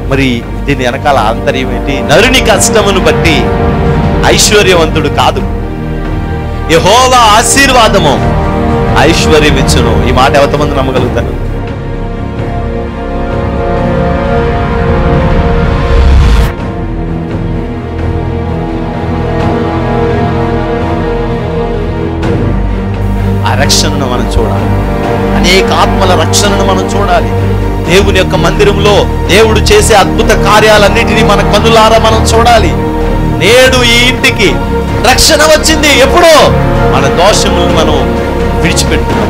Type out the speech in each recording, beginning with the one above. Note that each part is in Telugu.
మరి దీని వెనకాల ఆంతర్యం ఏంటి నరుని కష్టమును బట్టి ఐశ్వర్యవంతుడు కాదు యెహోవా ఆశీర్వాదము ఐశ్వర్యం ఇచ్చును ఈ మాట ఎంతమంది నమ్మగలుగుతారు ఆ రక్షణను మనం చూడాలి అనేక ఆత్మల రక్షణను మనం చూడాలి దేవుని యొక్క మందిరంలో దేవుడు చేసే అద్భుత కార్యాలన్నిటినీ మన కన్నులారా మనం చూడాలి నేడు ఈ ఇంటికి రక్షణ వచ్చింది ఎప్పుడో మన దోషములను మనం విడిచిపెట్టుకున్నాం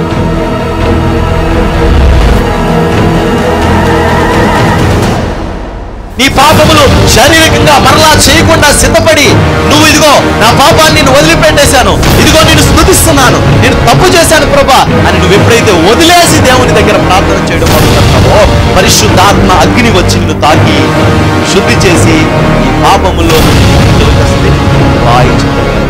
నీ పాపములు శారీరకంగా మరలా చేయకుండా సిద్ధపడి నువ్వు ఇదిగో నా పాపాన్ని నేను వదిలిపెట్టేశాను ఇదిగో నేను స్థుతిస్తున్నాను నేను తప్పు చేశాను ప్రభా అని నువ్వు ఎప్పుడైతే వదిలేసి దేవుని దగ్గర ప్రార్థన చేయడం మొదలుపెడతావో పరిశుద్ధాత్మ అగ్ని వచ్చి నిన్ను తాకి శుద్ధి చేసి ఈ పాపములో తొలగిస్తే వాయించుకోగలరు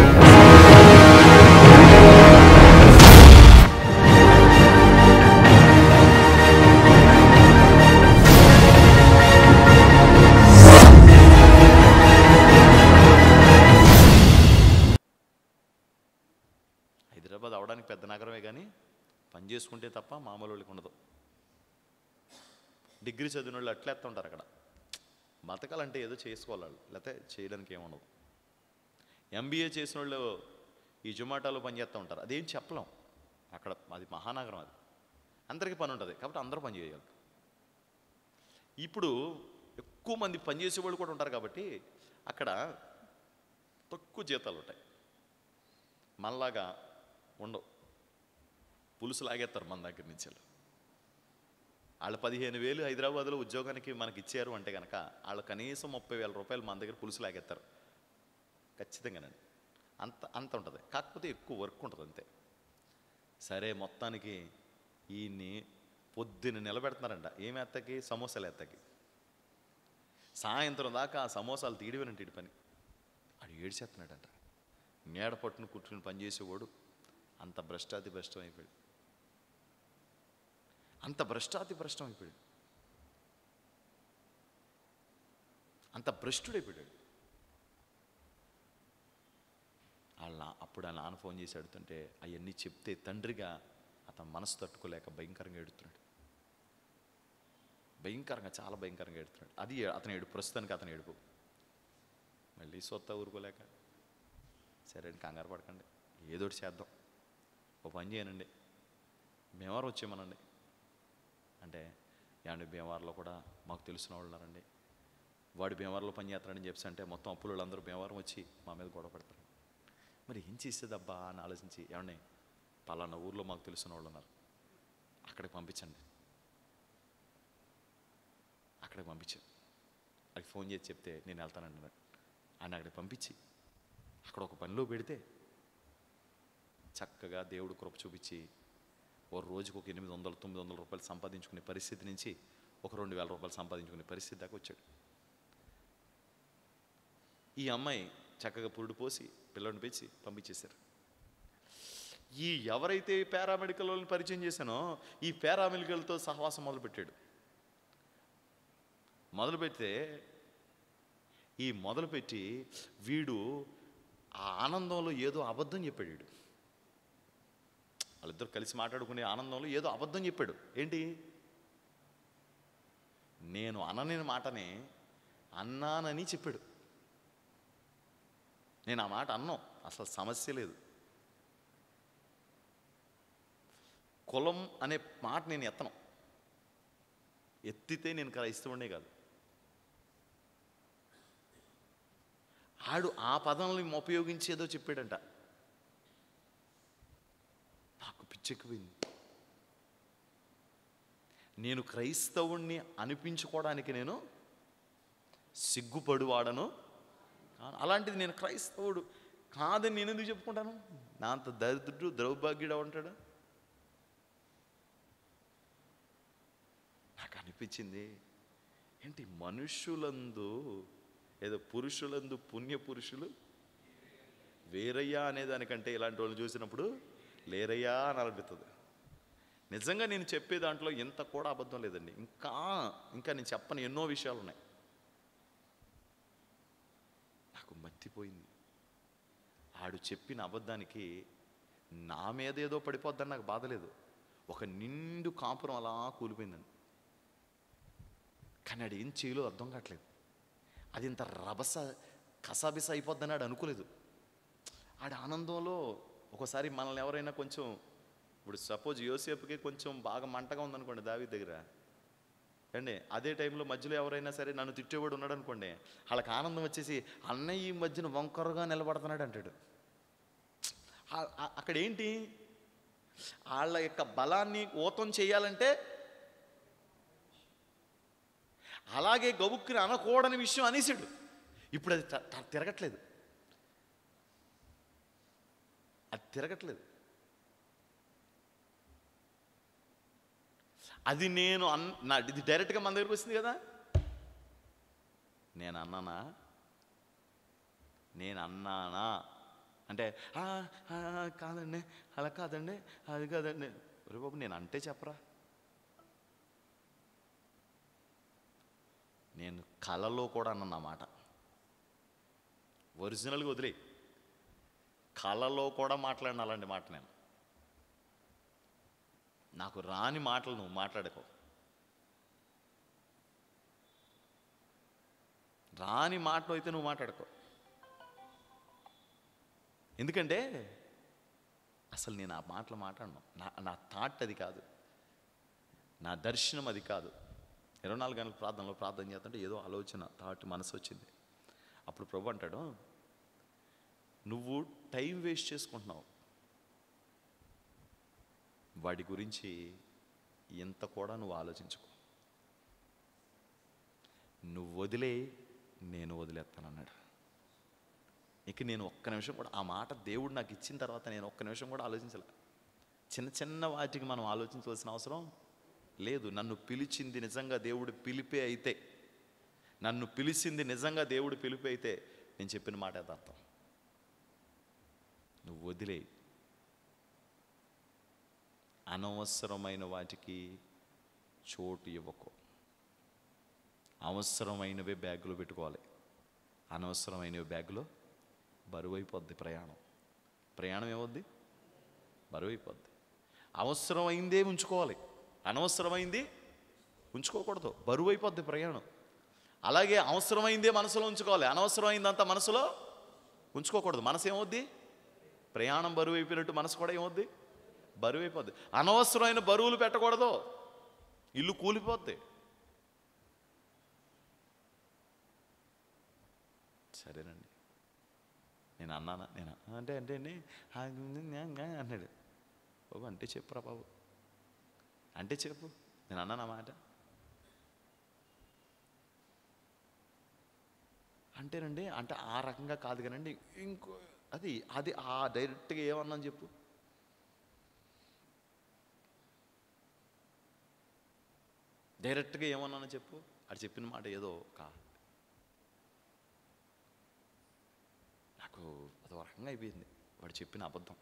హైదరాబాద్ అవడానికి పెద్ద నగరమే కానీ పని చేసుకుంటే తప్ప మామూలు వాళ్ళకి ఉండదు డిగ్రీ చదివిన వాళ్ళు అట్లా ఎత్తా ఉంటారు అక్కడ బతకాలంటే ఏదో చేసుకోవాలి వాళ్ళు లేకపోతే చేయడానికి ఏముండదు ఎంబీఏ చేసిన వాళ్ళు ఈ జొమాటోలో పని చేస్తూ ఉంటారు అదేం చెప్పలేం అక్కడ అది మహానగరం అది అందరికీ పని ఉంటుంది కాబట్టి అందరూ పని చేయాలి ఇప్పుడు ఎక్కువ మంది పని చేసేవాళ్ళు కూడా ఉంటారు కాబట్టి అక్కడ తక్కువ జీతాలు ఉంటాయి మనలాగా ఉండవు పులుసు లాగేస్తారు మన దగ్గర నుంచి వాళ్ళు. వాళ్ళు పదిహేను వేలు హైదరాబాద్లో ఉద్యోగానికి మనకి ఇచ్చారు అంటే కనుక వాళ్ళు కనీసం ముప్పై వేల రూపాయలు మన దగ్గర పులుసు లాగేస్తారు ఖచ్చితంగానండి అంత అంత ఉంటుంది కాకపోతే ఎక్కువ వర్క్ ఉంటుంది అంతే సరే మొత్తానికి ఈయన్ని పొద్దున్న నిలబెడుతున్నారంట ఏమి ఎత్తకి సమోసాలు ఎత్తకి సాయంత్రం దాకా ఆ సమోసాలు తీయడమేనంటే ఇటు పని ఆడు ఏడ్చేస్తున్నాడంట మేడ పట్టును కూర్చుని పనిచేసేవాడు అంత భ్రష్టాతి భ్రష్టం అయిపోయాడు అంత భ్రష్టాతి భ్రష్టం అయిపోయాడు అంత భ్రష్టుడైపోయాడు వాళ్ళ అప్పుడు ఆ నాన్న ఫోన్ చేసి అడుగుతుంటే అవన్నీ చెప్తే తండ్రిగా అతను మనసు తట్టుకోలేక భయంకరంగా ఎడుతున్నాడు భయంకరంగా చాలా భయంకరంగా ఎడుతున్నాడు అది అతను ఏడు ప్రస్తుతానికి అతను ఏడుపు మళ్ళీ సొత్త ఊరుకోలేక సరే అండి కంగారు పడకండి ఏదో ఒకటి చేద్దాం ఓ పని చేయనండి భీమవరం వచ్చేయమనండి అంటే ఏమండి భీమవరంలో కూడా మాకు తెలిసిన వాళ్ళు ఉన్నారండి వాడు భీమవరంలో పని చేస్తాడని చెప్పి అంటే మొత్తం అప్పులు వాళ్ళందరూ భీమవరం వచ్చి మా మీద గొడవ పడతారు మరి ఏం చేసేదబ్బా అని ఆలోచించి ఏమండి పలానా ఊర్లో మాకు తెలిసిన వాళ్ళు ఉన్నారు అక్కడికి పంపించండి అక్కడికి పంపించాను అది ఫోన్ చేసి చెప్తే నేను వెళ్తానండి అన్నాడు. ఆయన అక్కడికి పంపించి అక్కడ ఒక పనిలో పెడితే చక్కగా దేవుడు కృప చూపించి ఓ రోజుకు ఒక ఎనిమిది వందలు తొమ్మిది వందల రూపాయలు సంపాదించుకునే పరిస్థితి నుంచి ఒక రెండు వేల రూపాయలు సంపాదించుకునే పరిస్థితి దాకా వచ్చాడు ఈ అమ్మాయి చక్కగా పురుడు పోసి పిల్లని పెంచి పంపించేశారు ఈ ఎవరైతే పారామెడికల్ వాళ్ళని పరిచయం చేశానో ఈ పారామెడికల్తో సహవాసం మొదలుపెట్టాడు మొదలుపెడితే ఈ మొదలుపెట్టి వీడు ఆ ఆనందంలో ఏదో అబద్ధం చెప్పాడు వీడు వాళ్ళిద్దరు కలిసి మాట్లాడుకునే ఆనందంలో ఏదో అబద్ధం చెప్పాడు ఏంటి నేను అనని మాటనే అన్నానని చెప్పాడు నేను ఆ మాట అన్నాం అసలు సమస్య లేదు కులం అనే మాట నేను ఎత్తను ఎత్తితే నేను క్రైస్తవుడే కాదు ఆడు ఆ పదాలను ఉపయోగించేదో చెప్పాడంట నాకు పిచ్చెక్కిపోయింది నేను క్రైస్తవుణ్ణి అనిపించుకోవడానికి నేను సిగ్గుపడువాడను కాను. అలాంటిది నేను క్రైస్తవుడు కాదని నేను ఎందుకు చెప్పుకుంటాను నా అంత దరిద్రుడు దౌర్భాగ్యుడు ఉంటాడు నాకు అనిపించింది ఏంటి మనుష్యులందు ఏదో పురుషులందు పుణ్య పురుషులు వేరయ్యా అనే దానికంటే ఇలాంటి వాళ్ళు చూసినప్పుడు లేరయ్యా అని అనిపిస్తుంది నిజంగా నేను చెప్పే దాంట్లో ఇంత కూడా అబద్ధం లేదండి ఇంకా ఇంకా నేను చెప్పని ఎన్నో విషయాలు ఉన్నాయి నాకు మత్తిపోయింది ఆడు చెప్పిన అబద్ధానికి నా మీద ఏదో పడిపోద్దని నాకు బాధ లేదు ఒక నిండు కాపురం అలా కూలిపోయిందండి కానీ ఆడు ఏం చేయలో అర్థం కావట్లేదు అది ఇంత రభస కసాబిస అయిపోద్దని ఆడు అనుకోలేదు ఆడ ఆనందంలో ఒకసారి మనల్ని ఎవరైనా కొంచెం ఇప్పుడు సపోజ్ యోసేపుకి కొంచెం బాగా మంటగా ఉందనుకోండి దావి దగ్గర అండి అదే టైంలో మధ్యలో ఎవరైనా సరే నన్ను తిట్టేవాడు ఉన్నాడు అనుకోండి వాళ్ళకి ఆనందం వచ్చేసి అన్నయ్య ఈ మధ్యన వంకరగా నిలబడుతున్నాడు అంటాడు ఆ- ఆ- అక్కడ ఏంటి వాళ్ళ యొక్క బలాన్ని ఓతం చేయాలంటే అలాగే గబుక్కుని అనకూడని విషయం అనేసాడు ఇప్పుడు అది త- త- తిరగట్లేదు అది తిరగట్లేదు అది నేను అన్ నా ఇది డైరెక్ట్గా మన దగ్గరకు వచ్చింది కదా నేను అన్నానా నేను అన్నానా అంటే "ఆ, ఆ, కాదండి అలా కాదండి అది కాదండి ఒరే బాబు నేను అంటే చెప్పరా నేను కళలో కూడా అన్న మాట ఒరిజినల్గా వదిలే కళలో కూడా మాట్లాడిన అలాంటి మాట నేను నాకు రాని మాటలు నువ్వు మాట్లాడుకో రాని మాటలు అయితే నువ్వు మాట్లాడుకో ఎందుకంటే అసలు నేను ఆ మాటలు మాట్లాడను నా నా థాట్ అది కాదు నా దర్శనం అది కాదు ఇరవై నాలుగు గంటల ప్రార్థనలో ప్రార్థన చేస్తుంటే ఏదో ఆలోచన థాట్ మనసు వచ్చింది అప్పుడు ప్రభు అంటాడు నువ్వు టైం వేస్ట్ చేసుకుంటున్నావు వాడి గురించి ఎంత కూడా నువ్వు ఆలోచించుకో నువ్వు వదిలే నేను వదిలేస్తానన్నాడు ఇక నేను ఒక్క నిమిషం కూడా ఆ మాట దేవుడు నాకు ఇచ్చిన తర్వాత నేను ఒక్క నిమిషం కూడా ఆలోచించాల చిన్న చిన్న వాటికి మనం ఆలోచించవలసిన అవసరం లేదు నన్ను పిలిచింది నిజంగా దేవుడు పిలిపే అయితే నన్ను పిలిచింది నిజంగా దేవుడు పిలిపే అయితే నేను చెప్పిన మాట యథార్థం నువ్వు వదిలేయి అనవసరమైన వాటికి చోటు ఇవ్వకు అవసరమైనవే బ్యాగులో పెట్టుకోవాలి అనవసరమైనవి బ్యాగులో బరువు అయిపోద్ది ప్రయాణం ప్రయాణం ఏమవుద్ది బరువు అయిపోద్ది అవసరమైందే ఉంచుకోవాలి అనవసరమైంది ఉంచుకోకూడదు బరువు అయిపోద్ది ప్రయాణం అలాగే అవసరమైందే మనసులో ఉంచుకోవాలి అనవసరమైందంతా మనసులో ఉంచుకోకూడదు మనసు ఏమవుద్ది ప్రయాణం బరువు అయిపోయినట్టు మనసు కూడా ఏమవుద్ది బరువు అయిపోద్ది అనవసరమైన బరువులు పెట్టకూడదు ఇల్లు కూలిపోద్ది సరేనండి నేను అన్నానా నేను అంటే అంటే అండి ఆ గా- గా- అన్నాడు బాబు అంటే చెప్పురా బాబు అంటే చెప్పు నేను అన్నాను ఆ మాట అంటేనండి అంటే ఆ రకంగా కాదు కానండి ఇంకో అది అది ఆ డైరెక్ట్గా ఏమన్నాను చెప్పు డైరెక్ట్గా ఏమన్నానో చెప్పు అది చెప్పిన మాట ఏదో కా నాకు అదో రకంగా అయిపోయింది వాడు చెప్పిన అబద్ధం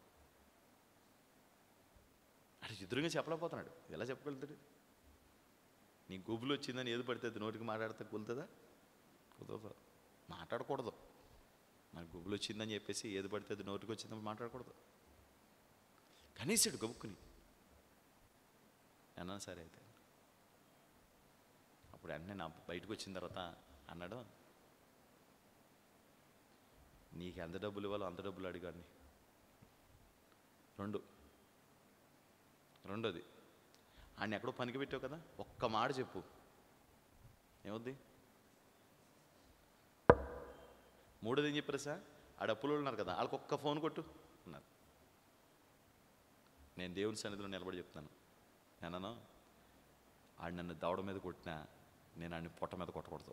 అది ఎదురుగా చెప్పలేకపోతున్నాడు ఎలా చెప్పగలుగుతాడు నీ గుబులు వచ్చిందని ఏది పడితే అది నోటికి మాట్లాడితే కుదురుతుందా కుదరదు మాట్లాడకూడదు నాకు గుబులు వచ్చిందని చెప్పేసి ఏది పడితే అది నోటికి వచ్చిందని మాట్లాడకూడదు కనీసాడు గబుక్కుని అన్నాను సరే అయితే అప్పుడు వెంటనే నా బయటకు వచ్చిన తర్వాత అన్నాడు నీకు ఎంత డబ్బులు ఇవ్వాలో అంత డబ్బులు అడిగాడిని రెండు రెండోది ఆయన ఎక్కడో పనికి పెట్టావు కదా ఒక్క మాట చెప్పు ఏమవుద్ది మూడోది ఏం చెప్పారు సార్ ఆ డప్పులు ఉన్నారు కదా వాళ్ళకి ఒక్క ఫోన్ కొట్టు అన్నారు నేను దేవుని సన్నిధిలో నిలబడి చెప్తాను నేనను ఆడు నన్ను దవడ మీద కొట్టినా నేను ఆడిని పొట్ట మీద కొట్టకూడదు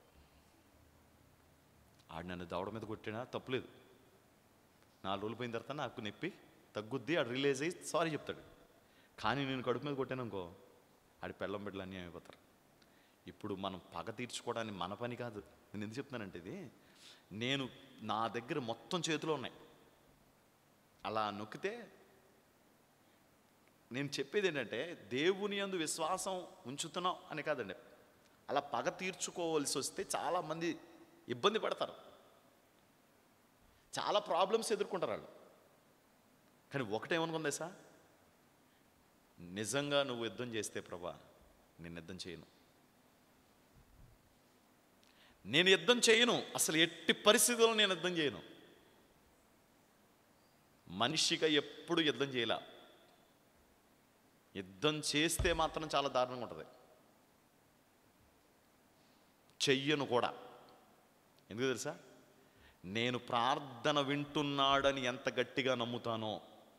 ఆడు నన్ను దవడ మీద కొట్టినా తప్పులేదు నాలుగు రోజులు పోయిన తర్వాత నాకు నొప్పి తగ్గుద్ది ఆడు రిలీజ్ అయ్యి సారీ చెప్తాడు కానీ నేను కడుపు మీద కొట్టాను అనుకో ఆడి పెళ్ళం బిడ్డలు అన్నీ అయిపోతారు ఇప్పుడు మనం పగ తీర్చుకోవడానికి మన పని కాదు నేను ఎందుకు చెప్తున్నానంటే ఇది నేను నా దగ్గర మొత్తం చేతిలో ఉన్నాయి అలా నొక్కితే నేను చెప్పేది ఏంటంటే దేవుని యందు విశ్వాసం ఉంచుతున్నాం అని కాదండి అలా పగ తీర్చుకోవాల్సి వస్తే చాలామంది ఇబ్బంది పడతారు చాలా ప్రాబ్లమ్స్ ఎదుర్కొంటారు వాళ్ళు కానీ ఒకటేమనుకుంది సార్ నిజంగా నువ్వు యుద్ధం చేస్తే ప్రభా నేను యుద్ధం చేయను నేను యుద్ధం చేయను అసలు ఎట్టి పరిస్థితుల్లో నేను యుద్ధం చేయను మనిషిగా ఎప్పుడు యుద్ధం చేయలే యుద్ధం చేస్తే మాత్రం చాలా దారుణంగా ఉంటుంది చెయ్యను కూడా ఎందుకు తెలుసా నేను ప్రార్థన వింటున్నాడని ఎంత గట్టిగా నమ్ముతానో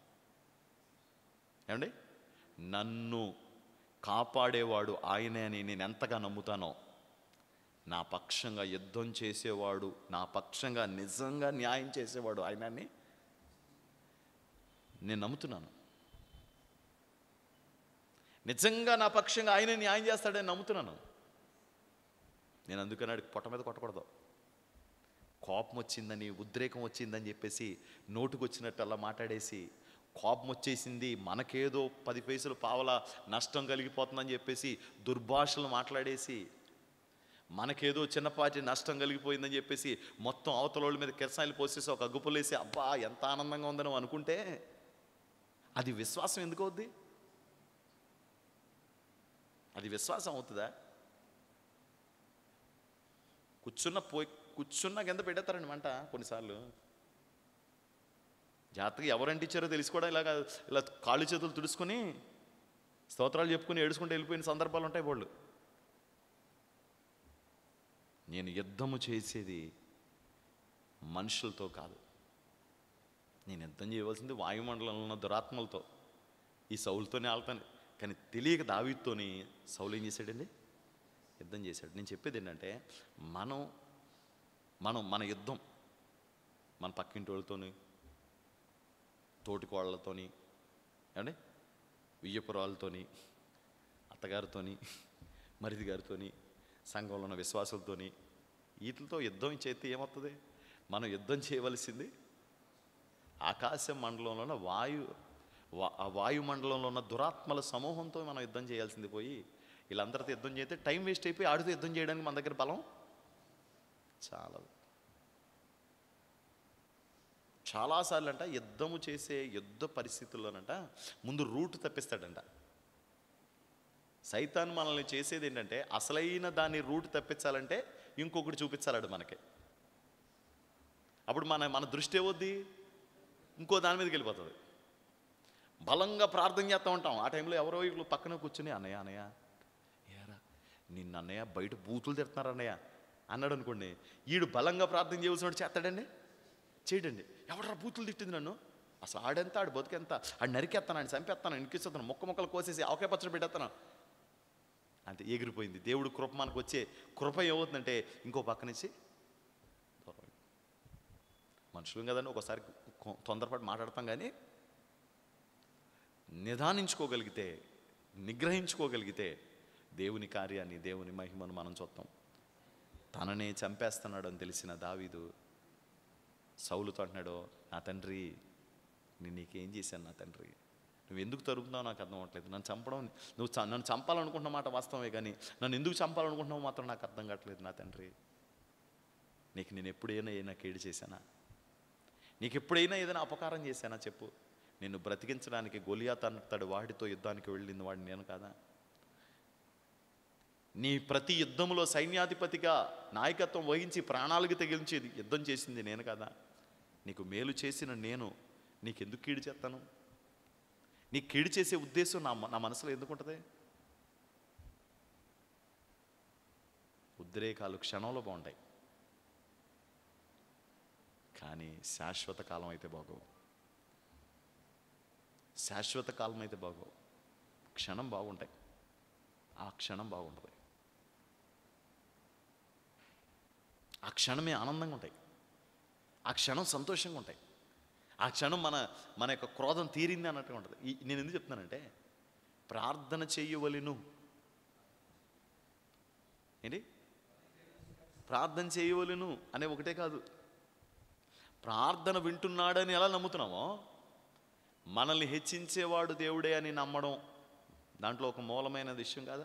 ఏమండి నన్ను కాపాడేవాడు ఆయనే అని నేను ఎంతగా నమ్ముతానో నా పక్షంగా యుద్ధం చేసేవాడు నా పక్షంగా నిజంగా న్యాయం చేసేవాడు ఆయనని నేను నమ్ముతున్నాను నిజంగా నా పక్షంగా ఆయన న్యాయం చేస్తాడని నమ్ముతున్నాను నేను అందుకని ఆడికి పొట్ట మీద కొట్టకూడదు కోపం వచ్చిందని ఉద్రేకం వచ్చిందని చెప్పేసి నోటుకు వచ్చినట్టు అలా మాట్లాడేసి కోపం వచ్చేసింది మనకేదో పది పైసలు పావల నష్టం కలిగిపోతుందని చెప్పేసి దుర్భాషలు మాట్లాడేసి మనకేదో చిన్నపాటి నష్టం కలిగిపోయిందని చెప్పేసి మొత్తం అవతలోళ్ళ మీద కిరసాయిలు పోసేసి ఒక అగ్గుపులేసి అబ్బా ఎంత ఆనందంగా ఉందని నువ్వు అనుకుంటే అది విశ్వాసం ఎందుకు అవుద్ది అది విశ్వాసం అవుతుందా కూర్చున్న పోయి కూర్చున్న కింద పెట్టేస్తారండి మంట కొన్నిసార్లు జాగ్రత్తగా ఎవరంటే ఇచ్చారో తెలిసి కూడా ఇలాగ ఇలా కాళ్ళు చేతులు తుడుచుకొని స్తోత్రాలు చెప్పుకొని ఏడుచుకుంటూ వెళ్ళిపోయిన సందర్భాలు ఉంటాయి వాళ్ళు నేను యుద్ధము చేసేది మనుషులతో కాదు నేను యుద్ధం చేయవలసింది వాయుమండలంలో ఉన్న దురాత్మలతో ఈ సౌలుతోనే ఆళ్తాను కానీ తెలియక దావీతోని సౌలు ఏం చేశాడండి యుద్ధం చేశాడు నేను చెప్పేది ఏంటంటే మనం మనం మన యుద్ధం మన పక్కింటి వాళ్ళతోని తోటి కోళ్ళతోని ఏమండి వియ్యపురాలతోని అత్తగారితోని మరిది గారితోని సంఘంలో ఉన్న విశ్వాసులతోని వీటితో యుద్ధం చేస్తే ఏమవుతుంది మనం యుద్ధం చేయవలసింది ఆకాశ మండలంలో ఉన్న వాయు వా- ఆ వాయుమండలంలో ఉన్న దురాత్మల సమూహంతో మనం యుద్ధం చేయాల్సింది పోయి వీళ్ళందరితో యుద్ధం చేస్తే టైం వేస్ట్ అయిపోయి ఆడితో యుద్ధం చేయడానికి మన దగ్గర బలం చాలదు చాలాసార్లు అంట యుద్ధము చేసే యుద్ధ పరిస్థితుల్లోనంట ముందు రూట్ తప్పిస్తాడంట సైతాన్ మనల్ని చేసేది ఏంటంటే అసలైన దాని రూట్ తప్పించాలంటే ఇంకొకటి చూపించాలడు మనకి అప్పుడు మన మన దృష్టి ఏవద్ది ఇంకో దాని మీదకి వెళ్ళిపోతుంది బలంగా ప్రార్థన చేస్తూ ఉంటాం ఆ టైంలో ఎవరో వీళ్ళు పక్కన కూర్చుని అన్నయ్య అన్నయ్య ఏరా నిన్న అన్నయ్య బయట బూతులు తిడుతున్నారు అన్నయ్య అన్నాడు అనుకోండి ఈడు బలంగా ప్రార్థన చేయవలసిన వాడు చేస్తాడండి చేయడండి ఎవడరా బూతులు తిట్టింది నన్ను అసలు ఆడెంత ఆడు బతుకెంత ఆడు నరికేస్తాను ఆయన చంపేస్తాను ఇనికిస్తాను మొక్క మొక్కలు కోసేసి ఆవకాయ పచ్చడి పెట్టేస్తాను అంతే ఎగిరిపోయింది దేవుడు కృప మనకు వచ్చే కృప ఏమవుతుందంటే ఇంకో పక్క నుంచి దూరం అయిపోయింది. మనుషులు కదండి ఒకసారి కొ- తొందరపాటు మాట్లాడతాం కానీ నిదానించుకోగలిగితే నిగ్రహించుకోగలిగితే దేవుని కార్యాన్ని దేవుని మహిమను మనం చూస్తాం తననే చంపేస్తున్నాడు అని తెలిసిన దావీదు సౌలుతో అంటున్నాడు నా తండ్రి నేను నీకేం చేశాను నా తండ్రి నువ్వు ఎందుకు తరుగుతున్నావు నాకు అర్థం అవ్వట్లేదు నన్ను చంపడం నువ్వు చ- నన్ను చంపాలనుకుంటున్న మాట వాస్తవమే కానీ నన్ను ఎందుకు చంపాలనుకుంటున్నావు మాత్రం నాకు అర్థం కావట్లేదు నా తండ్రి నీకు నేను ఎప్పుడైనా ఏదైనా కేడు చేశానా నీకు ఎప్పుడైనా ఏదైనా అపకారం చేశానా చెప్పు నిన్ను బ్రతికించడానికి గొలియాత్ అంతటి వాడితో యుద్ధానికి వెళ్ళింది వాడిని నేను కాదా నీ ప్రతి యుద్ధంలో సైన్యాధిపతిగా నాయకత్వం వహించి ప్రాణాలకు తెగించి యుద్ధం చేసింది నేను కదా నీకు మేలు చేసిన నేను నీకెందుకు కీడు చేస్తాను నీ కీడు చేసే ఉద్దేశం నా మ- నా మనసులో ఎందుకు ఉంటుంది ఉద్రేకాలు క్షణంలో బాగుంటాయి కానీ శాశ్వత కాలం అయితే బాగోవు శాశ్వత కాలం అయితే బాగోవు క్షణం బాగుంటాయి ఆ క్షణం బాగుంటుంది ఆ క్షణమే ఆనందంగా ఉంటాయి ఆ క్షణం సంతోషంగా ఉంటాయి ఆ క్షణం మన మన యొక్క క్రోధం తీరింది అన్నట్టుగా ఉంటుంది ఈ- నేను ఎందుకు చెప్తున్నానంటే ప్రార్థన చేయవలెను ఏంటి ప్రార్థన చేయవలెను అనే ఒకటే కాదు ప్రార్థన వింటున్నాడని ఎలా నమ్ముతున్నామో మనల్ని హెచ్చించేవాడు దేవుడే అని నమ్మడం దాంట్లో ఒక మూలమైన విషయం కాదా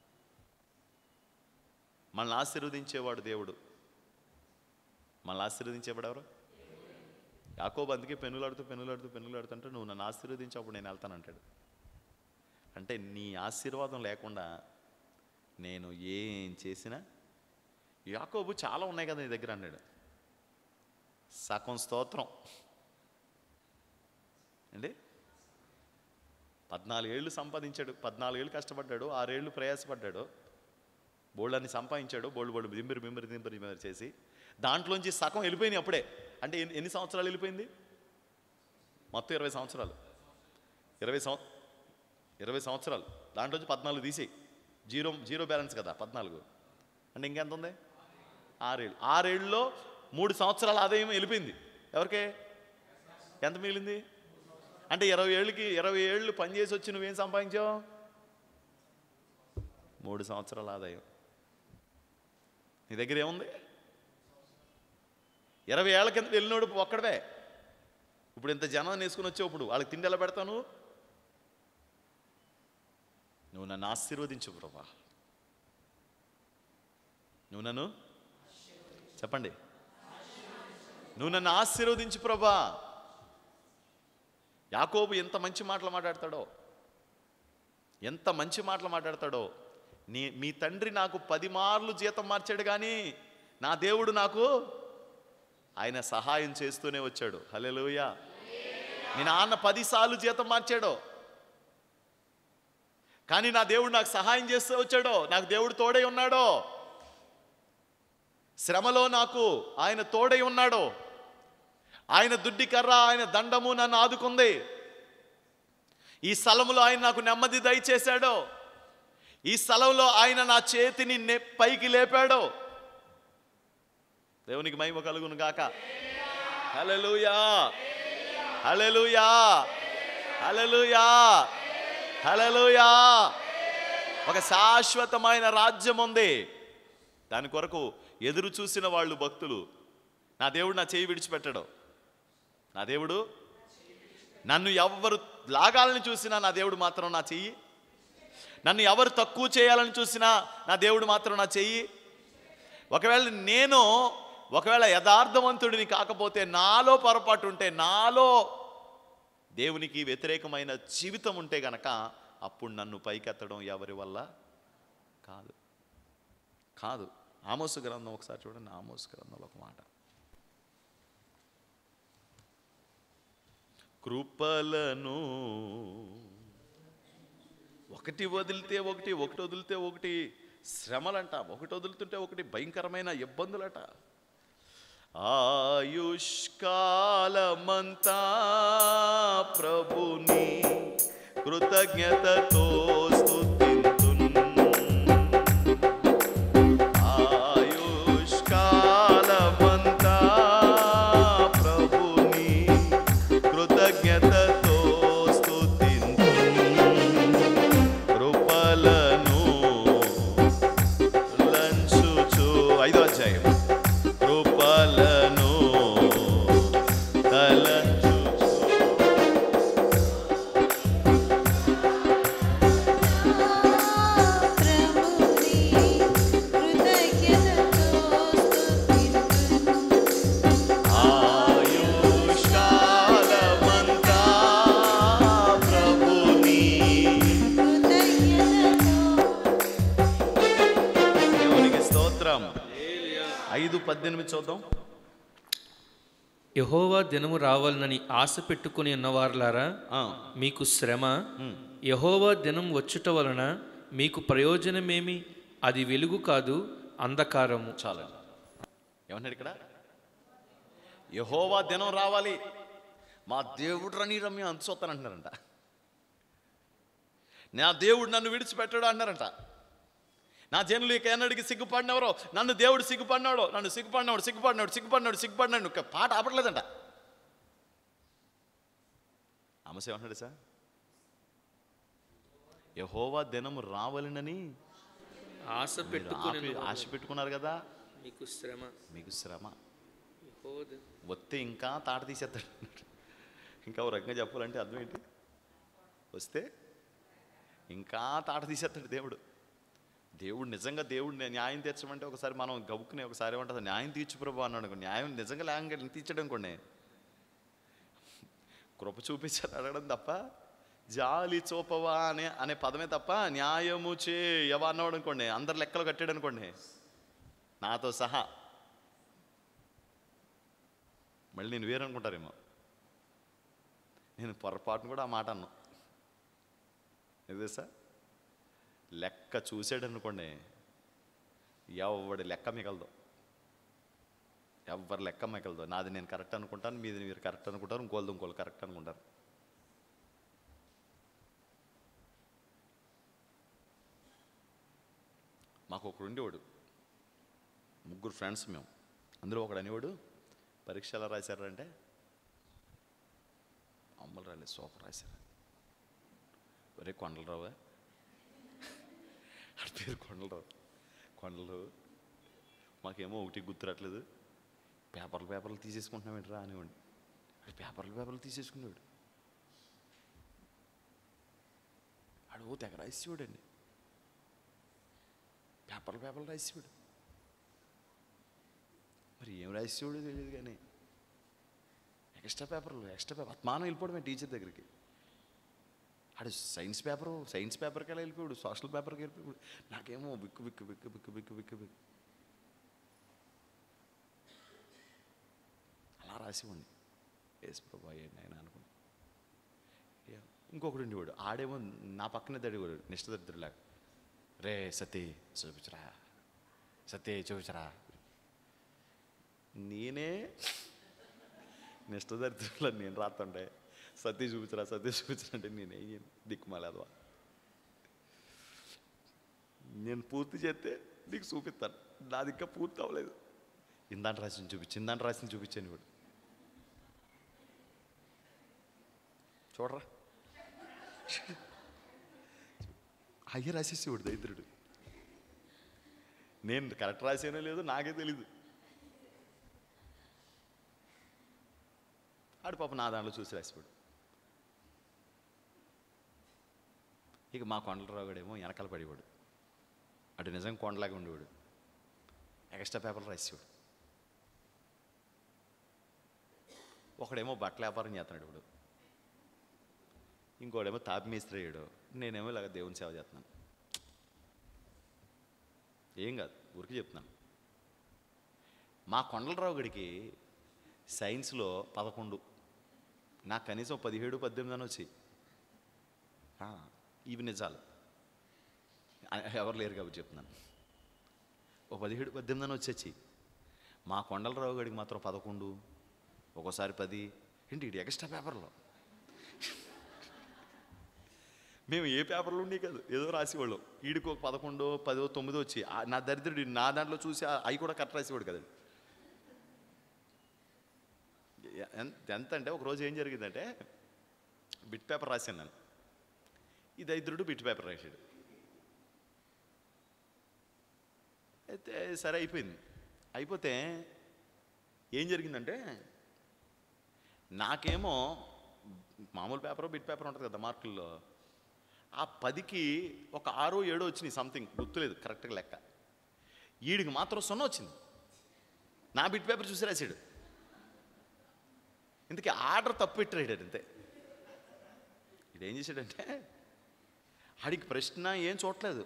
మనల్ని ఆశీర్వదించేవాడు దేవుడు మనల్ని ఆశీర్వదించేవాడు ఎవరు యాకోబు అందుకే పెన్నులాడుతూ పెన్నులాడుతూ పెన్నులాడుతుంటే నువ్వు నన్ను ఆశీర్వదించు అప్పుడు నేను వెళ్తానంటాడు అంటే నీ ఆశీర్వాదం లేకుండా నేను ఏం చేసినా యాకోబు చాలా ఉన్నాయి కదా నీ దగ్గర అన్నాడు సగం స్తోత్రం అండి పద్నాలుగేళ్ళు సంపాదించాడు పద్నాలుగేళ్ళు కష్టపడ్డాడు ఆరేళ్ళు ప్రయాసపడ్డాడు బోళ్ళని సంపాదించాడు బోళ్ళు బోళ్ళు దింబిరి బింబరి దింబరి బింబరి చేసి దాంట్లోంచి సగం వెళ్ళిపోయినాయి అప్పుడే అంటే ఎన్ని- ఎన్ని సంవత్సరాలు వెళ్ళిపోయింది మొత్తం ఇరవై సంవత్సరాలు ఇరవై సంవ ఇరవై సంవత్సరాలు దాంట్లోంచి పద్నాలుగు తీసి జీరో జీరో బ్యాలెన్స్ కదా పద్నాలుగు అంటే ఇంకెంత ఉంది ఆరేళ్ళు ఆరేళ్ళలో మూడు సంవత్సరాల ఆదాయం వెళ్ళిపోయింది ఎవరికే ఎంత మిగిలింది అంటే ఇరవై ఏళ్ళకి ఇరవై ఏళ్ళు పనిచేసి వచ్చి నువ్వేం సంపాదించావు మూడు సంవత్సరాల ఆదాయం నీ దగ్గర ఏముంది ఇరవై ఏళ్ళ కింద వెళ్ళినోడు ఒక్కడవే ఇప్పుడు ఇంత జనం వేసుకుని వచ్చావు ఇప్పుడు వాళ్ళకి తిండి ఎలా పెడతాను నువ్వు నన్ను ఆశీర్వదించు ప్రభా నువ్వు నన్ను చెప్పండి నువ్వు నన్ను ఆశీర్వదించు ప్రభా యాకోబు ఎంత మంచి మాటలు మాట్లాడతాడో ఎంత మంచి మాటలు మాట్లాడతాడో నీ మీ తండ్రి నాకు పది మార్లు జీతం మార్చాడు కానీ నా దేవుడు నాకు ఆయన సహాయం చేస్తూనే వచ్చాడు హల్లెలూయా మీ నాన్న పదిసార్లు జీతం మార్చాడు కానీ నా దేవుడు నాకు సహాయం చేస్తూ వచ్చాడో నాకు దేవుడు తోడై ఉన్నాడో శ్రమలో నాకు ఆయన తోడై ఉన్నాడో ఆయన దుడ్డి కర్ర ఆయన దండము నన్ను ఆదుకుంది ఈ స్థలములో ఆయన నాకు నెమ్మది దయచేశాడు ఈ స్థలంలో ఆయన నా చేతిని నె- పైకి లేపాడు దేవునికి మహిమ కలుగును గాక హల్లెలూయా హల్లెలూయా హల్లెలూయా హల్లెలూయా ఒక శాశ్వతమైన రాజ్యం ఉంది దాని కొరకు ఎదురు చూసిన వాళ్ళు భక్తులు నా దేవుడు నా చేయి విడిచిపెట్టడు నా దేవుడు నన్ను ఎవరు లాగాలని చూసినా నా దేవుడు మాత్రం నా చెయ్యి నన్ను ఎవరు తక్కువ చేయాలని చూసినా నా దేవుడు మాత్రం నా చెయ్యి ఒకవేళ నేను ఒకవేళ యథార్థవంతుడిని కాకపోతే నాలో పొరపాటు ఉంటే నాలో దేవునికి వ్యతిరేకమైన జీవితం ఉంటే గనక అప్పుడు నన్ను పైకెత్తడం ఎవరి వల్ల కాదు కాదు ఆమోసు గ్రంథం ఒకసారి చూడండి ఆమోసు గ్రంథంలో ఒక మాట కృపలను ఒకటి వదిలితే ఒకటి ఒకటి వదిలితే ఒకటి శ్రమలంట ఒకటి వదులుతుంటే ఒకటి భయంకరమైన ఇబ్బందులట ఆయుష్కాలమంతా ప్రభుని కృతజ్ఞతతో స్తుతింతున్ ఆయుష్కాలమంతా ప్రభుని కృతజ్ఞతతో స్తుతింతున్ కృపలను లంచుచు ఐదో అధ్యాయం కృపలను తలంచుచు ప్రభుని కృతజ్ఞతతో స్తుతింతును ఆయుష్కాలమంతా ప్రభుని కృతజ్ఞతతో దేవునికి స్తోత్రం ఐదు పద్దెనిమిది చూద్దాం యహోవా దినము రావాలనని ఆశ పెట్టుకుని ఉన్నవారులారా ఆ, మీకు శ్రమ ఉమ్. యహోవా దినం వచ్చుట వలన మీకు ప్రయోజనమేమి అది వెలుగు కాదు అంధకారము చాలండి ఏమన్నాడు ఇక్కడ యహోవా దినం రావాలి మా దేవుడు రని రమ్య అంచుతానంటున్నారంట నా దేవుడు నన్ను విడిచిపెట్టాడు అన్నారంట నా జనులు ఇక ఎన్నడికి సిగ్గుపడినవరో నన్ను దేవుడు సిగ్గుపడినాడు నన్ను సిగ్గుపడినాడు సిగ్గుపడినాడు సిగ్గుపడినాడు సిగ్గుపడినాడు ఒక పాట ఆపట్లేదంట అమస ఏమంటున్నాడు సార్ యహోవా దినం రావాలనని ఆశ మీరు పెట్టుకుని ఆపి- ఆశ పెట్టుకున్నారు కదా మీకు శ్రమ మీకు శ్రమ యెహోవా దినం- వస్తే ఇంకా తాట తీసేస్తాడు ఇంకా ఒక రకంగా చెప్పాలంటే అర్థం ఏంటి వస్తే ఇంకా తాట తీసేస్తాడు దేవుడు దేవుడు నిజంగా దేవుడు న్యాయం తీర్చమంటే ఒకసారి మనం గబుక్కునే ఒకసారి ఏమంటుంది న్యాయం తీర్చు ప్రభు అన్నాడు అనుకో న్యాయం నిజంగా న్యాయం తీర్చడం కొన్ని కృప చూపించాడు అడగడం తప్ప జాలి చూపవా అనే అనే పదమే తప్ప న్యాయము చేయవా అన్నాడు అనుకోండి అందరు లెక్కలు కట్టాడు అనుకోండి నాతో సహా మళ్ళీ నేను వేరనుకుంటారేమో నేను పొరపాటును కూడా ఆ మాట అన్నా ఏదో సార్ లెక్క చూసాడు అనుకోండి ఎవడి లెక్క మిగలదు ఎవరి లెక్క మిగలదు నాది నేను కరెక్ట్ అనుకుంటాను మీది మీరు కరెక్ట్ అనుకుంటారు ఇంకోళ్ళది ఇంకోళ్ళు కరెక్ట్ అనుకుంటారు మాకు ఒకడు ఉండేవాడు ముగ్గురు ఫ్రెండ్స్ మేము అందులో ఒకడు అనేవాడు పరీక్ష ఎలా రాశారంటే అమ్మలు రాలేదు సూపర్ రాశారు ఒరే కొండలరావా ఆడి పేరు కొండలరావు కొండలరావు మాకేమో ఒకటి గుర్తురట్లేదు పేపర్లు పేపర్లు తీసేసుకుంటున్నామేంట్రా అనేవాడిని ఆడు పేపర్లు పేపర్లు తీసేసుకునేవాడు ఆడు ఓ తెగ రాసేవాడు అండి పేపర్లు పేపర్లు రాసేవాడు మరి ఏం రాసేవాడో తెలియదు కానీ ఎక్స్ట్రా పేపర్లు ఎక్స్ట్రా పేపర్ అత్మానం వెళ్ళిపోవడమే టీచర్ దగ్గరికి ఆడు సైన్స్ పేపరు సైన్స్ పేపర్కి ఎలా వెళ్ళిపోయాడు సోషల్ పేపర్కి వెళ్ళిపోయాడు నాకేమో బిక్కు బిక్కు బిక్కు బిక్కు బిక్కు బిక్కు బిక్కు అలా రాసివ్వండి ఏసు ప్రభా ఏంటి ఆయన అనుకుని ఏ- ఇంకొకడు ఉండేవాడు ఆడేమో నా పక్కనే దడివాడు నిష్ఠదరిద్రులాగా రే సతీ చూపించరా సతీ చూపించరా నేనే నిష్ఠదరిద్రుల నేను రాస్తుంటే సతీ చూపించరా సతీ చూపించరా అంటే నేనేం దిక్కుమాలేదవా నేను పూర్తి చేస్తే నీకు చూపిస్తాను నాది ఇంకా పూర్తి అవ్వలేదు ఇందాంటి రాసిన చూపించి ఇందాంటి రాసిన చూపించాను ఇప్పుడు చూడరా అయ్య రాసేసేవాడు దరిద్రుడు నేను కరెక్ట్ రాసానో లేదో నాకే తెలీదు ఆడు పాప నా దాంట్లో చూసి రాసిపోడు ఇక మా కొండలరావు గడేమో వెనకాల పడేవాడు అటు నిజంగా కొండలాగా ఉండేవాడు ఎక్స్ట్రా పేపర్లు రాసేవాడు ఒకడేమో బట్టల వ్యాపారం చేస్తున్నాడు ఇప్పుడు ఇంకోడేమో తాపి మేస్త్రి అయ్యాడు నేనేమో ఇలాగ దేవుని సేవ చేస్తున్నాను ఏం కాదు ఊరికి చెప్తున్నాను మా కొండలరావు గడికి సైన్స్లో పదకొండు నాకు కనీసం పదిహేడు పద్దెనిమిది అని వచ్చి ఆ, ఇవి నిజాలు ఆ, ఎవరు లేరు కాబట్టి చెప్తున్నాను ఓ పదిహేడు పద్దెనిమిది అని వచ్చి మా కొండలరావు గడికి మాత్రం పదకొండు ఒక్కోసారి పది ఏంటి ఇటు ఎక్స్ట్రా పేపర్లో మేము ఏ పేపర్లు ఉండే కాదు ఏదో రాసేవాళ్ళం వీడికి ఒక పదకొండో పదో తొమ్మిదో వచ్చి ఆ నా దరిద్రుడు నా దాంట్లో చూసి ఆ- అవి కూడా కరెక్ట్ రాసేవాడు కదండి ఎ- ఎంత ఎంత అంటే ఒక రోజు ఏం జరిగిందంటే బిట్ పేపర్ రాశాను నేను ఈ దరిద్రుడు బిట్ పేపర్ రాశాడు అయితే సరే అయిపోయింది అయిపోతే ఏం జరిగిందంటే నాకేమో మామూలు పేపర్ బిట్ పేపర్ ఉంటుంది కదా మార్కుల్లో ఆ పదికి ఒక ఆరో ఏడో వచ్చినాయి సంథింగ్ గుర్తులేదు కరెక్ట్గా లెక్క ఈడికి మాత్రం సున్న వచ్చింది నా బిట్ పేపర్ చూసి రాశాడు ఇందుకే ఆర్డర్ తప్పు పెట్టాడు అంతే ఇది ఏం చేశాడంటే ఆడికి ప్రశ్న ఏం చూడలేదు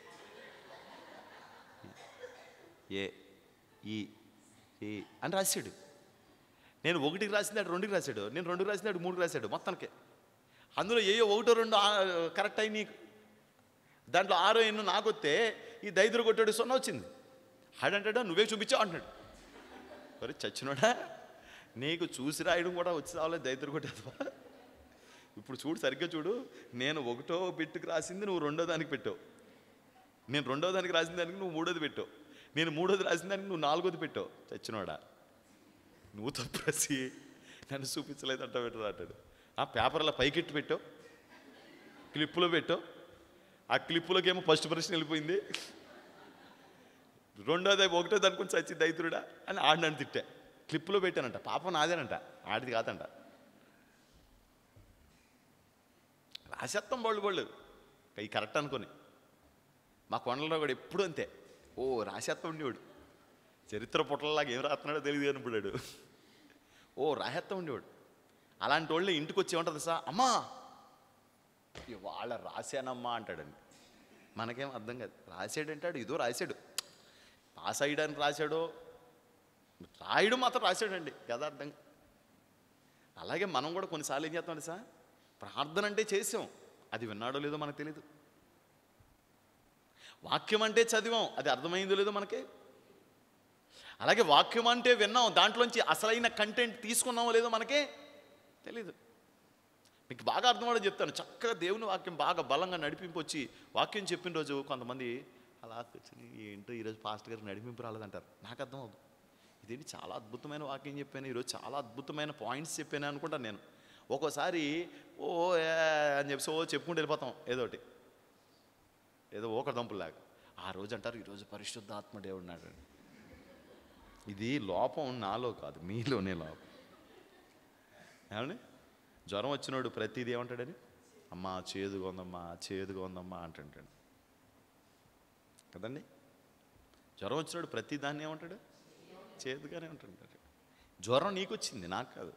ఏ ఈ ఈ అని రాశాడు నేను ఒకటికి రాసింది ఆడు రెండుకి రాశాడు నేను రెండుకి రాసింది ఆడు మూడుకి రాశాడు మొత్తానికి అందులో ఏయో ఒకటో రెండు ఆ- కరెక్ట్ అయి నీకు దాంట్లో ఆరో ఎన్నో నాకు వస్తే ఈ దైదురు కొట్టాడు సున్న వచ్చింది ఆడంటాడా నువ్వే చూపించావు అంటున్నాడు మరి చచ్చినోడా నీకు చూసి రాయడం కూడా వచ్చి రావలేదు దైదురు కొట్టేదవా ఇప్పుడు చూడు సరిగ్గా చూడు నేను ఒకటో బిట్టుకు రాసింది నువ్వు రెండో దానికి పెట్టావు నేను రెండో దానికి రాసిన దానికి నువ్వు మూడోది పెట్టావు నేను మూడోది రాసిన దానికి నువ్వు నాలుగోది పెట్టావు చచ్చినోడా నువ్వు తప్పు రాసి నన్ను చూపించలేదు అంట పెట్టరు అంటాడు ఆ పేపర్లో పైకెట్టి పెట్టావు క్లిప్పులో పెట్టావు ఆ క్లిప్పులోకి ఏమో ఫస్ట్ ప్రశ్న వెళ్ళిపోయింది రెండోది ఒకటో దాని కొంచెం వచ్చి దైతుడా అని ఆడినని తిట్టా క్లిప్పులో పెట్టానంట పాపం నాదేనంట ఆడిది కాదంట రాసేస్తాం బళ్ళు బళ్ళు ఈ కరెక్ట్ అనుకొని మా కొండలో కూడా ఎప్పుడు అంతే ఓ రాసేస్తా ఉండేవాడు చరిత్ర పుట్టలలాగా ఏం రాస్తున్నాడో తెలియదు అనుకున్నాడు ఓ రాసేస్తా ఉండేవాడు అలాంటి వాళ్ళు ఇంటికి వచ్చి ఏమంటుంది సార్ అమ్మా ఇవాళ రాశానమ్మా అంటాడండి మనకేం అర్థం కాదు రాశాడు అంటాడు ఇదో రాశాడు పాస్ అయ్యడానికి రాశాడో రాయడం మాత్రం రాశాడండి యథార్థంగా అలాగే మనం కూడా కొన్నిసార్లు ఏం చేస్తామండి సార్ ప్రార్థన అంటే చేసాం అది విన్నాడో లేదో మనకు తెలియదు వాక్యం అంటే చదివాం అది అర్థమైందో లేదో మనకి అలాగే వాక్యం అంటే విన్నాం దాంట్లోంచి అసలైన కంటెంట్ తీసుకున్నామో లేదో మనకే తెలీదు మీకు బాగా అర్థమవడం చెప్తాను చక్కగా దేవుని వాక్యం బాగా బలంగా నడిపింపు వచ్చి వాక్యం చెప్పిన రోజు కొంతమంది అలా కూర్చొని ఏంటో ఈరోజు పాస్ట్ గారికి నడిపింపు రాలేదంటారు నాకు అర్థం అవుతుంది ఇదేంటి చాలా అద్భుతమైన వాక్యం చెప్పాను ఈరోజు చాలా అద్భుతమైన పాయింట్స్ చెప్పాను అనుకుంటాను నేను ఒక్కోసారి ఓ ఏ అని చెప్పి ఓ చెప్పుకుంటూ వెళ్ళిపోతాం ఏదో ఒకటి ఏదో ఒక దంపులాగా ఆ రోజు అంటారు ఈరోజు పరిశుద్ధ ఆత్మ దేవుడు ఉన్నాడు అని. ఇది లోపం నాలో కాదు మీలోనే లోపం ఏమండి జ్వరం వచ్చినోడు ప్రతిదీ ఏమంటాడని అమ్మా చేదుగా ఉందమ్మా చేదుగా ఉందమ్మా అంటుంటాడు కదండి జ్వరం వచ్చినోడు ప్రతి దాన్ని ఏమంటాడు చేదుగానే ఉంటుంటాడు జ్వరం నీకు వచ్చింది నాకు కాదు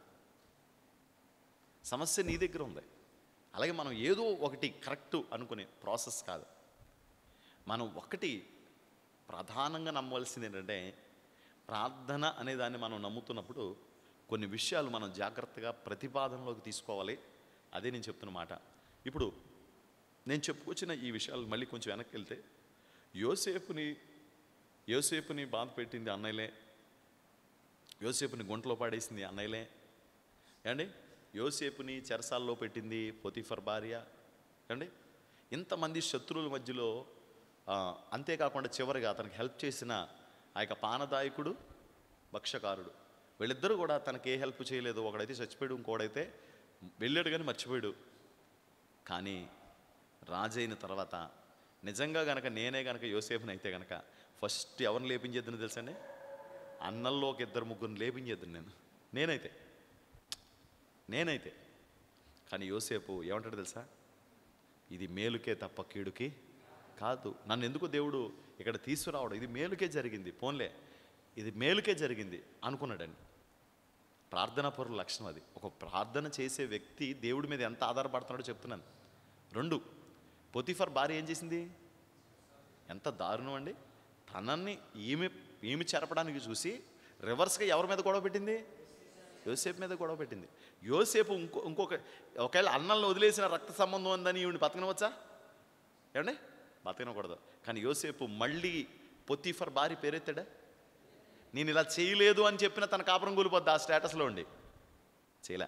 సమస్య నీ దగ్గర ఉంది అలాగే మనం ఏదో ఒకటి కరెక్ట్ అనుకునే ప్రాసెస్ కాదు మనం ఒకటి ప్రధానంగా నమ్మవలసింది ఏంటంటే ప్రార్థన అనే దాన్ని మనం నమ్ముతున్నప్పుడు కొన్ని విషయాలు మనం జాగ్రత్తగా ప్రతిపాదనలోకి తీసుకోవాలి అదే నేను చెప్తున్న మాట ఇప్పుడు నేను చెప్పుకొచ్చిన ఈ విషయాలు మళ్ళీ కొంచెం వెనక్కి వెళ్తే యోసేపుని యోసేపుని బాధ పెట్టింది అన్నయ్యలే యోసేపుని గుంటలో పాడేసింది అన్నయ్యలే ఏమండి యోసేపుని చెరసాల్లో పెట్టింది పొతిఫర్ భార్య ఏమండి ఇంతమంది శత్రువుల మధ్యలో ఆ, అంతేకాకుండా చివరిగా అతనికి హెల్ప్ చేసిన ఆ యొక్క పానదాయకుడు భక్షకారుడు వీళ్ళిద్దరూ కూడా తనకి ఏ హెల్ప్ చేయలేదు ఒకడైతే చచ్చిపోయాడు ఇంకోడైతే వెళ్ళాడు కానీ మర్చిపోయాడు కానీ రాజైన తర్వాత నిజంగా గనక నేనే గనక యోసేపుని అయితే గనక ఫస్ట్ ఎవరిని లేపించేద్దని తెలుసండి అన్నల్లో ఒక ఇద్దరు ముగ్గురిని లేపించేద్దని నేను నేనైతే నేనైతే కానీ యోసేపు ఏమంటాడు తెలుసా ఇది మేలుకే తప్ప కీడుకి కాదు నన్ను ఎందుకు దేవుడు ఇక్కడ తీసుకురావడం ఇది మేలుకే జరిగింది పోన్లే ఇది మేలుకే జరిగింది అనుకున్నాడండి ప్రార్థనా పరుల లక్షణం అది ఒక ప్రార్థన చేసే వ్యక్తి దేవుడి మీద ఎంత ఆధారపడుతున్నాడో చెప్తున్నాను రెండు పొతిఫర్ భార్య ఏం చేసింది ఎంత దారుణం అండి తనని ఈమె ఈమె చెరపడానికి చూసి రివర్స్గా ఎవరి మీద గొడవ పెట్టింది యోసేపు మీద గొడవ పెట్టింది యోసేపు ఇంకో ఇంకొక ఒకవేళ అన్నంలో వదిలేసిన రక్త సంబంధం ఉందని ఈవిని బతకనవచ్చా ఏమండి బతకనకూడదు కానీ యోసేపు మళ్ళీ పొత్తిఫర్ భార్య పేరెత్తాడా నేను ఇలా చేయలేదు అని చెప్పిన తన కాపురం కూలిపోద్ది ఆ స్టేటస్లో ఉండి చేయలే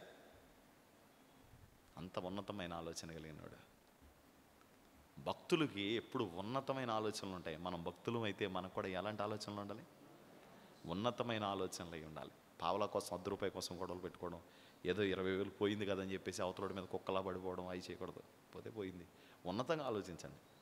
అంత ఉన్నతమైన ఆలోచన కలిగినవాడు భక్తులకి ఎప్పుడు ఉన్నతమైన ఆలోచనలు ఉంటాయి మనం భక్తులు అయితే మనకు కూడా ఎలాంటి ఆలోచనలు ఉండాలి ఉన్నతమైన ఆలోచనలు అయి ఉండాలి పావలా కోసం అర్ధ రూపాయి కోసం గొడవలు పెట్టుకోవడం ఏదో ఇరవై వేలు పోయింది కదని చెప్పేసి అవతల మీద కుక్కలా పడిపోవడం అవి చేయకూడదు పోతే పోయింది ఉన్నతంగా ఆలోచించండి